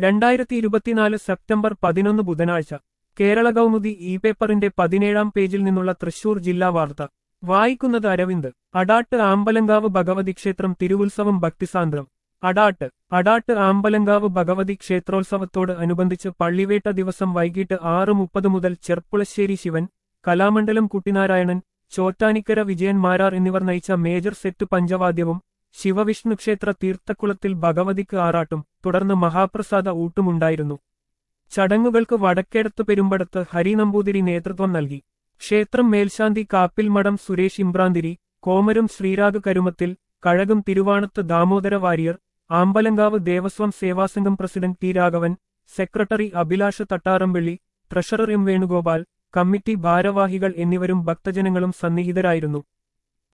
രണ്ടായിരത്തി ഇരുപത്തിനാല് സെപ്റ്റംബർ പതിനൊന്ന് ബുധനാഴ്ച കേരള കൗമുദി ഇ പേപ്പറിന്റെ പതിനേഴാം പേജിൽ നിന്നുള്ള തൃശൂർ ജില്ലാ വാർത്ത വായിക്കുന്നത് അരവിന്ദ് അടാട്ട് ആമ്പലങ്കാവ് ഭഗവതി ക്ഷേത്രം തിരുവുത്സവം ഭക്തിസാന്ദ്രം അടാട്ട് അടാട്ട് ആമ്പലങ്കാവ് ഭഗവതി ക്ഷേത്രോത്സവത്തോട് അനുബന്ധിച്ച് പള്ളിവേട്ട ദിവസം വൈകിട്ട് ആറ് മുപ്പത് മുതൽ ചെർപ്പുളശ്ശേരി ശിവൻ കലാമണ്ഡലം കുട്ടിനാരായണൻ ചോറ്റാനിക്കര വിജയൻ മാരാർ എന്നിവർ നയിച്ച മേജർ സെറ്റ് പഞ്ചവാദ്യവും ശിവവിഷ്ണു ക്ഷേത്ര തീർത്ഥക്കുളത്തിൽ ഭഗവതിക്ക് ആറാട്ടും തുടർന്ന് മഹാപ്രസാദ ഊട്ടുമുണ്ടായിരുന്നു ചടങ്ങുകൾക്ക് വടക്കേടത്ത് പെരുമ്പടത്ത് ഹരി നമ്പൂതിരി നേതൃത്വം നൽകി ക്ഷേത്രം മേൽശാന്തി കാപ്പിൽ മഠം സുരേഷ് ഇമ്രാന്തിരി കോമരം ശ്രീരാഗ് കരുമത്തിൽ കഴകം Thiruvanath Damodara Warrier Ambalankavu Devaswom Sevasangham president T Raghavan secretary Abhilash Thattarampally treasurer M Venugopal committee ഭാരവാഹികൾ എന്നിവരും ഭക്തജനങ്ങളും സന്നിഹിതരായിരുന്നു